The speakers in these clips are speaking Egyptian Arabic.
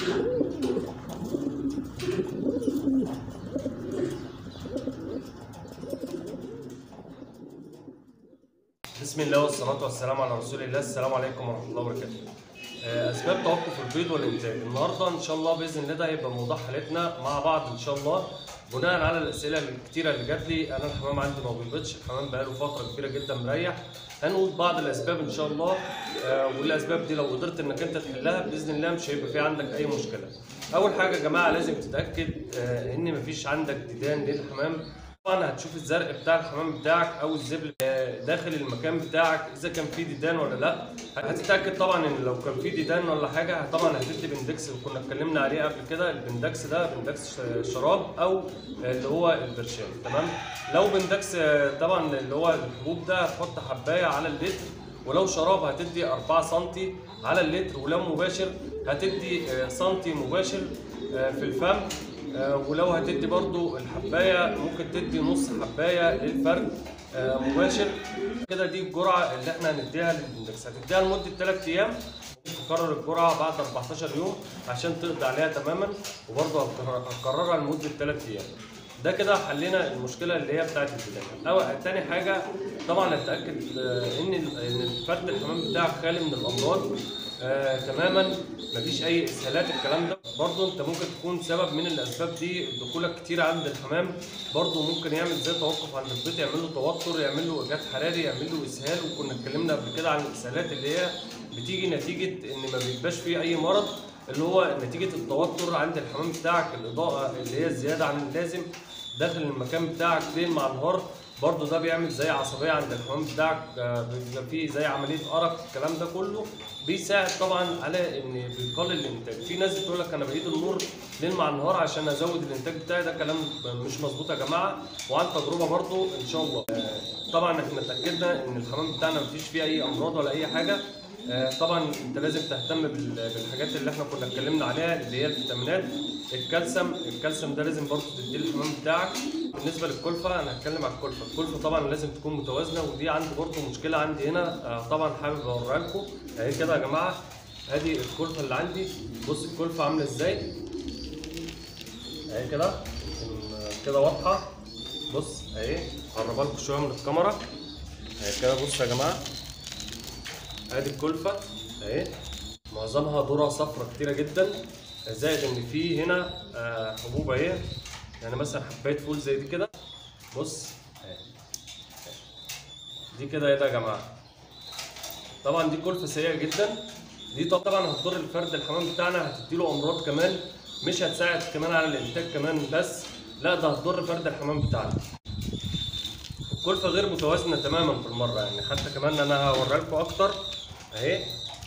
بسم الله والصلاة والسلام على رسول الله السلام عليكم ورحمة الله وبركاته. آه، أسباب توقف البيض والإنتاج، النهاردة إن شاء الله بإذن الله ده هيبقى موضوع حلقتنا مع بعض إن شاء الله بناء على الأسئلة الكتيرة اللي جات لي أنا الحمام عندي ما بيبيضش، الحمام بقاله فترة كبيرة جدا مريح، هنقول بعض الأسباب إن شاء الله آه، والأسباب دي لو قدرت إنك أنت تحلها بإذن الله مش هيبقى في عندك أي مشكلة. أول حاجة يا جماعة لازم تتأكد آه، إن مفيش عندك ديدان للحمام طبعا هتشوف الزرق بتاع الحمام بتاعك او الزبل آه، داخل المكان بتاعك اذا كان فيه ديدان ولا لا هتتاكد طبعا ان لو كان فيه ديدان ولا حاجه طبعا هتدي بندكس اللي كنا اتكلمنا عليه قبل كده البندكس ده بندكس ش- شراب او اللي هو البرشام تمام لو بندكس آه، طبعا اللي هو الحبوب ده هتحط حبايه على اللتر ولو شراب هتدي 4 سم على اللتر ولو مباشر هتدي آه، سنتي مباشر آه، في الفم آه، ولو هتدي برضو الحبايه ممكن تدي نص حبايه للفرد آه، مباشر كده دي الجرعه اللي احنا هنديها للاندكس هتديها لمده 3 ايام تكرر الجرعه بعد 14 يوم عشان تقضي عليها تماما وبرضه هتكرر- هتكررها لمده 3 ايام ده كده حلينا المشكله اللي هي بتاعت البدايه او تاني حاجه طبعا اتاكد آه، ان ال- ان فرد الحمام بتاعك خالي من الامراض آه تماما مفيش اي اسهالات الكلام ده برضه انت ممكن تكون سبب من الاسباب دي دخولك كتير عند الحمام برضه ممكن يعمل زي توقف عند البيت يعمل له توتر يعمل له اجهاد حراري يعمل له اسهال وكنا اتكلمنا قبل كده عن الاسهالات اللي هي بتيجي نتيجه ان ما بيبقاش فيه اي مرض اللي هو نتيجه التوتر عند الحمام بتاعك الاضاءه اللي هي الزياده عن اللازم داخل المكان بتاعك ليل مع نهار برضه ده بيعمل زي عصبيه عند الحمام بتاعك آه، بيبقى فيه زي عمليه ارق الكلام ده كله بيساعد طبعا على ان بيقلل الانتاج في ناس بتقول لك انا بعيد النور ليل مع النهار عشان ازود الانتاج بتاعي ده كلام مش مظبوط يا جماعه وعن تجربه برضه ان شاء الله آه، طبعا احنا اتاكدنا ان الحمام بتاعنا مفيش فيه اي امراض ولا اي حاجه آه، طبعا انت لازم تهتم بال- بالحاجات اللي احنا كنا اتكلمنا عليها اللي هي الفيتامينات الكالسيوم الكالسيوم ده لازم برضه تديه للحمام بتاعك بالنسبه للكلفه انا هتكلم على الكلفه الكلفه طبعا لازم تكون متوازنه ودي عندي برضه مشكله عندي هنا آه، طبعا حابب اوريها لكم اهي كده يا جماعه ادي الكلفه اللي عندي بص الكلفه عامله ازاي اهي كده ال- كده واضحه بص اهي هقربها لكم شويه من الكاميرا اهي كده بص يا جماعه ادي الكلفه اهي معظمها ذره صفرة كتيره جدا زائد ان في هنا آه، حبوب اهي يعني مثلا حبايه فول زي دي كده بص اهي دي كده ايه ده يا جماعه طبعا دي كلفه سيئه جدا دي طبعا هتضر الفرد الحمام بتاعنا هتديله امراض كمان مش هتساعد كمان على الانتاج كمان بس لا ده هتضر فرد الحمام بتاعنا الكلفه غير متوازنه تماما في المره يعني حتى كمان انا هوريها لكم اكتر اهي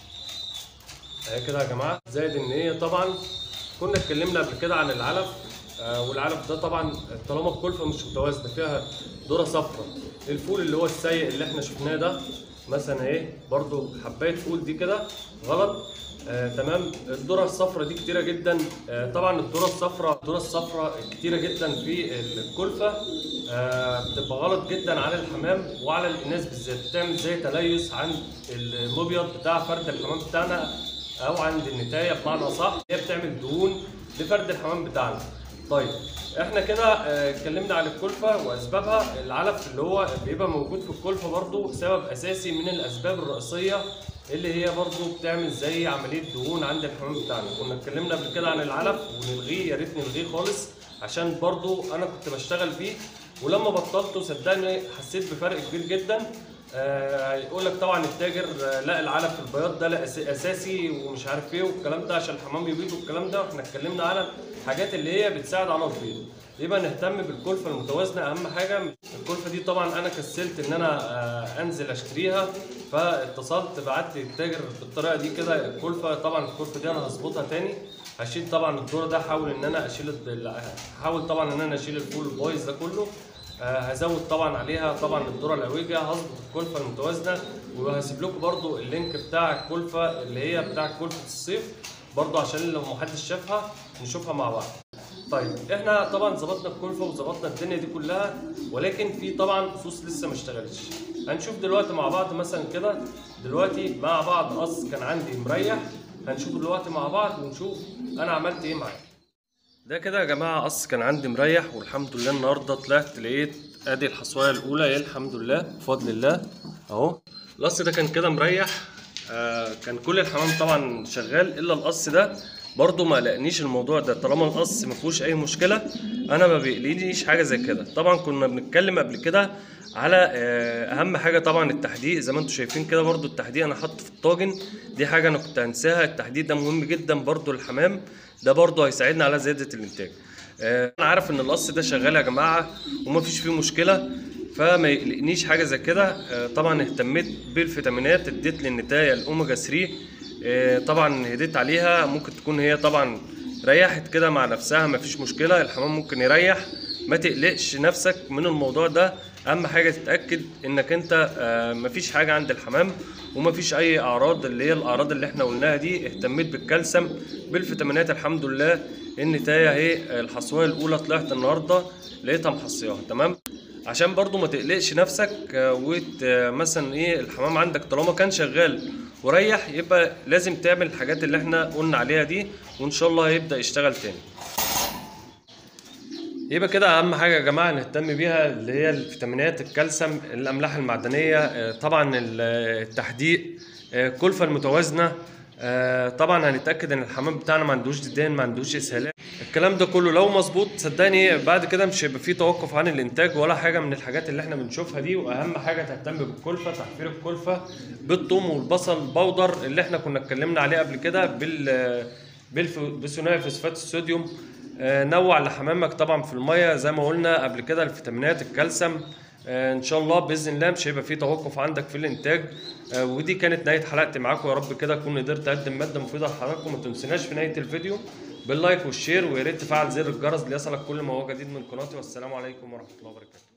اهي كده يا جماعه زائد ان هي طبعا كنا اتكلمنا قبل كده عن العلف آه والعلف ده طبعا طالما الكلفه مش متوازنه فيها ذره صفراء الفول اللي هو السيء اللي احنا شفناه ده مثلا ايه برضو حبايه فول دي كده غلط آه تمام الذره الصفراء دي كتيره جدا آه طبعا الذره الصفراء الذره الصفراء كتيره جدا في الكلفه آه بتبقى غلط جدا على الحمام وعلى الاناث بالذات بتعمل زي تليس عند المبيض بتاع فرد الحمام بتاعنا او عند النتايه بمعنى صح هي بتعمل دهون لفرد الحمام بتاعنا طيب احنا كده آه، اتكلمنا عن الكلفه واسبابها العلف اللي هو بيبقى موجود في الكلفه برضو سبب اساسي من الاسباب الرئيسيه اللي هي برضو بتعمل زي عمليه دهون عند الحمام بتاعنا كنا اتكلمنا قبل كده عن العلف ونلغيه يا ريت نلغيه خالص عشان برضو انا كنت بشتغل فيه ولما بطلته صدقني حسيت بفرق كبير جدا آه، هيقول لك طبعا التاجر آه، لا العلف البياض ده لا أس- اساسي ومش عارف ايه والكلام ده عشان الحمام يبيض والكلام ده واحنا اتكلمنا على الحاجات اللي هي بتساعد على البيض يبقى نهتم بالكلفه المتوازنه اهم حاجه الكلفه دي طبعا انا كسلت ان انا آه، انزل اشتريها فاتصلت بعت لي التاجر بالطريقه دي كده الكلفه طبعا الكلفه دي انا هظبطها تاني هشيل طبعا الدور ده احاول ان انا اشيل الد- هحاول طبعا ان انا اشيل الفول البايظ ده كله آه، هزود طبعا عليها طبعا الذره العويجه هظبط الكلفه المتوازنه وهسيب لكم برضو اللينك بتاع الكلفه اللي هي بتاع كلفه الصيف برضو عشان لو محدش شافها نشوفها مع بعض طيب احنا طبعا ظبطنا الكلفه وظبطنا الدنيا دي كلها ولكن في طبعا فصوص لسه ما اشتغلتش هنشوف دلوقتي مع بعض مثلا كده دلوقتي مع بعض قص كان عندي مريح هنشوف دلوقتي مع بعض ونشوف انا عملت ايه معاه ده كده يا جماعه قص كان عندي مريح والحمد لله النهارده طلعت لقيت ادي الحصوايه الاولى ايه الحمد لله بفضل الله اهو القص ده كان كده مريح آه كان كل الحمام طبعا شغال الا القص ده برضو ما قلقنيش الموضوع ده طالما القص ما فيهوش اي مشكله انا ما بيقلقنيش حاجه زي كده طبعا كنا بنتكلم قبل كده على آه، اهم حاجه طبعا التحديق زي ما انتم شايفين كده برضو التحديق انا حاطه في الطاجن دي حاجه انا كنت هنساها التحديق ده مهم جدا برضو للحمام ده برضو هيساعدنا على زياده الانتاج آه، انا عارف ان القص ده شغال يا جماعه وما فيش فيه مشكله فما يقلقنيش حاجه زي كده آه، طبعا اهتميت بالفيتامينات اديت للنتايه الاوميجا 3 آه، طبعا هديت عليها ممكن تكون هي طبعا ريحت كده مع نفسها مفيش مشكله الحمام ممكن يريح ما تقلقش نفسك من الموضوع ده اهم حاجه تتاكد انك انت آه، مفيش حاجه عند الحمام ومفيش اي اعراض اللي هي الاعراض اللي احنا قلناها دي اهتميت بالكالسيوم بالفيتامينات الحمد لله النتايه اهي الحصويه الاولى طلعت النهارده لقيتها محصياها تمام عشان برضو ما تقلقش نفسك آه، وت آه، مثلا ايه الحمام عندك طالما كان شغال وريح يبقى لازم تعمل الحاجات اللي احنا قلنا عليها دي وان شاء الله هيبدا يشتغل تاني يبقى كده اهم حاجه يا جماعه نهتم بيها اللي هي الفيتامينات الكالسيوم الاملاح المعدنيه آه، طبعا ال- التحديق آه، الكلفه المتوازنه آه، طبعا هنتاكد ان الحمام بتاعنا ما عندوش ديدان ما عندوش اسهالات الكلام ده كله لو مظبوط صدقني بعد كده مش هيبقى فيه توقف عن الانتاج ولا حاجه من الحاجات اللي احنا بنشوفها دي واهم حاجه تهتم بالكلفه تحفير الكلفه بالثوم والبصل البودر اللي احنا كنا اتكلمنا عليه قبل كده بال بالف- بثنائي فوسفات الصوديوم آه، نوع لحمامك طبعا في الميه زي ما قلنا قبل كده الفيتامينات الكالسيوم آه، ان شاء الله باذن الله مش هيبقى فيه توقف عندك في الانتاج آه، ودي كانت نهايه حلقتي معاكم يا رب كده اكون قدرت اقدم ماده مفيده لحضراتكم ما تنسوناش في نهايه الفيديو باللايك والشير ويا ريت تفعل زر الجرس ليصلك كل ما هو جديد من قناتي والسلام عليكم ورحمه الله وبركاته